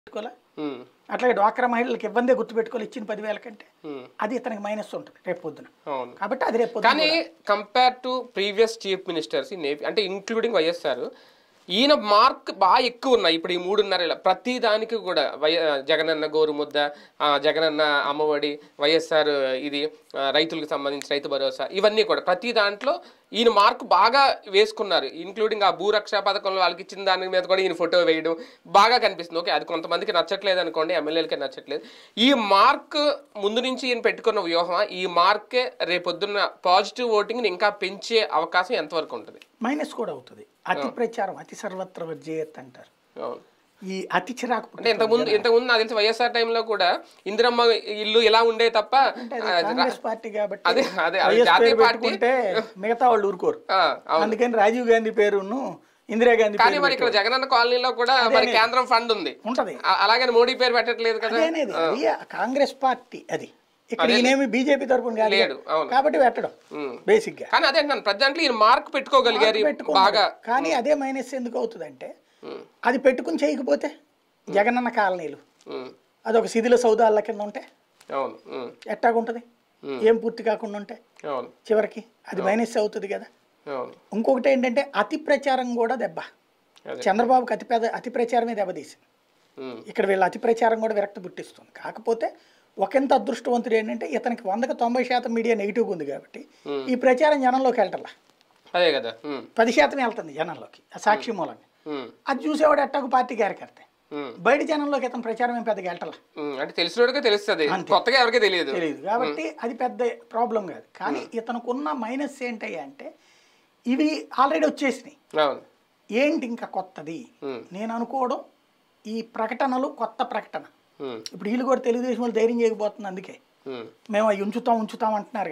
పెట్టుకోవాలా ఉమ్, అట్లాగే డ్వాక్రా మహిళలకు ఇబ్బందే గుర్తుపెట్టుకోవాలి ఇచ్చిన పదివేల కంటే ఉమ్, అది ఇతనికి మైనస్ ఉంటుంది రేపు పొద్దున అవును కాబట్టి అది రేపు పొద్దున కానీ compare to previous chief ministers in AP అంటే ఇంక్లూడింగ్ వైఎస్ఆర్ ఈయన మార్క్ బాగా ఎక్కువ ఉన్నాయి ఇప్పుడు ఈ మూడున్నర ఏళ్ళ. ప్రతి దానికి కూడా వై జగనన్న గోరుముద్ద ఆ, జగనన్న అమ్మఒడి వైఎస్ఆర్ ఇది ఆ, రైతులకు సంబంధించి రైతు భరోసా ఇవన్నీ కూడా ప్రతి దాంట్లో ఈయన మార్క్ బాగా వేసుకున్నారు ఇంక్లూడింగ్ ఆ భూరక్ష పథకంలో వాళ్ళకి ఇచ్చిన దాని మీద కూడా ఈయన ఫోటో వేయడం బాగా కనిపిస్తుంది ఓకే అది కొంతమందికి నచ్చట్లేదు అనుకోండి ఎమ్మెల్యేలకి నచ్చట్లేదు ఈ మార్క్ ముందు నుంచి ఈయన పెట్టుకున్న వ్యూహం ఈ మార్కే రేపొద్దున్న పాజిటివ్ ఓటింగ్ని ఇంకా పెంచే అవకాశం ఎంతవరకు ఉంటుంది మైనస్ కూడా అవుతుంది అతి ప్రచారం అతి సర్వత్ర విజయత్ అంటారు అవును ఈ అతి చిరాకు అంటే ఇంతకుముందు ఇంతకుముందు నాకు తెలిసి వైఎస్ఆర్ టైంలో కూడా ఇందిరమ్మ ఇల్లు ఇలా ఉండే తప్ప అంటే అది కాంగ్రెస్ పార్టీ కాబట్టి అదే అదే అది వైఎస్ జాతీయ పేరు పార్టీ పెట్టుకుంటే మిగతా వాళ్ళు ఊరుకోరు ఆ, అవును అందుకని రాజీవ్ గాంధీ పేరును ఇందిరాగాంధీ కానీ పేరు మరి ఇక్కడ జగనన్న కాలనీలో కూడా మరి కేంద్రం ఫండ్ ఉంది ఉంటది ఆ- అలాగని మోడీ పేరు పెట్టట్లేదు కదా అదేనేది అది కాంగ్రెస్ పార్టీ అది ఇక్కడ ఈయనేమి బీజేపీ తరపున కాదు లేడు అవును కాబట్టి పెట్టడం ఉమ్. బేసిక్ గా కానీ అదే అంటున్నాను ప్రతి దాంట్లో ఈయన మార్క్ పెట్టుకోగలిగారు పెట్టుకున్నాడు. బాగా కానీ అదే మైనస్ ఎందుకు అవుతుందంటే ఉమ్, అది పెట్టుకుని చేయకపోతే జగనన్న కాలనీలు ఉమ్, అదొక శిథిల సౌదాల కింద ఉంటే అవును ఉమ్, ఎట్టాగుంటది ఉమ్. ఏం పూర్తి కాకుండా ఉంటే అవును చివరికి అది మైనస్ అవుతుంది కదా అవును ఇంకొకటి ఏంటంటే అతి ప్రచారం కూడా దెబ్బ అదే చంద్రబాబుకి అతి పెద్ద అతి ప్రచారమే దెబ్బతీసింది ఉమ్, ఇక్కడ వీళ్ళ అతి ప్రచారం కూడా విరక్తి పుట్టిస్తుంది కాకపోతే ఒకంత అదృష్టవంతుడు ఏంటంటే ఇతనికి వందకు తొంభై శాతం మీడియా నెగిటివ్గా ఉంది కాబట్టి Hmm. ఈ ప్రచారం జనంలోకి వెళ్ళటల్లా అదే కదా ఉమ్, పది శాతం వెళ్తుంది జనంలోకి ఆ సాక్షి మూలంగా ఉమ్, అది చూసేవాడు ఎట్టకు పార్టీ కార్యకర్త ఉమ్, బయట జనంలోకి ఇతను ప్రచారం ఏం పెద్దగా వెళ్ళటల్లా ఉమ్, అంటే తెలిసినోడికే తెలుస్తుంది కొత్తగా ఎవరికీ తెలియదు తెలియదు కాబట్టి అది పెద్ద ప్రాబ్లం కాదు కానీ ఇతనుకున్న మైనస్ ఏంటయ్యా అంటే ఇవి ఆల్రెడీ వచ్చేసినాయి అవును ఏంటి ఇంకా కొత్తది Hmm. నేను అనుకోవడం ఈ ప్రకటనలు కొత్త ప్రకటన ఉమ్, ఇప్పుడు వీళ్ళు కూడా తెలుగుదేశం వాళ్ళు ధైర్యం చేయకపోతుంది అందుకే ఉమ్. మేము అవి ఉంచుతాం ఉంచుతాం అంటున్నారు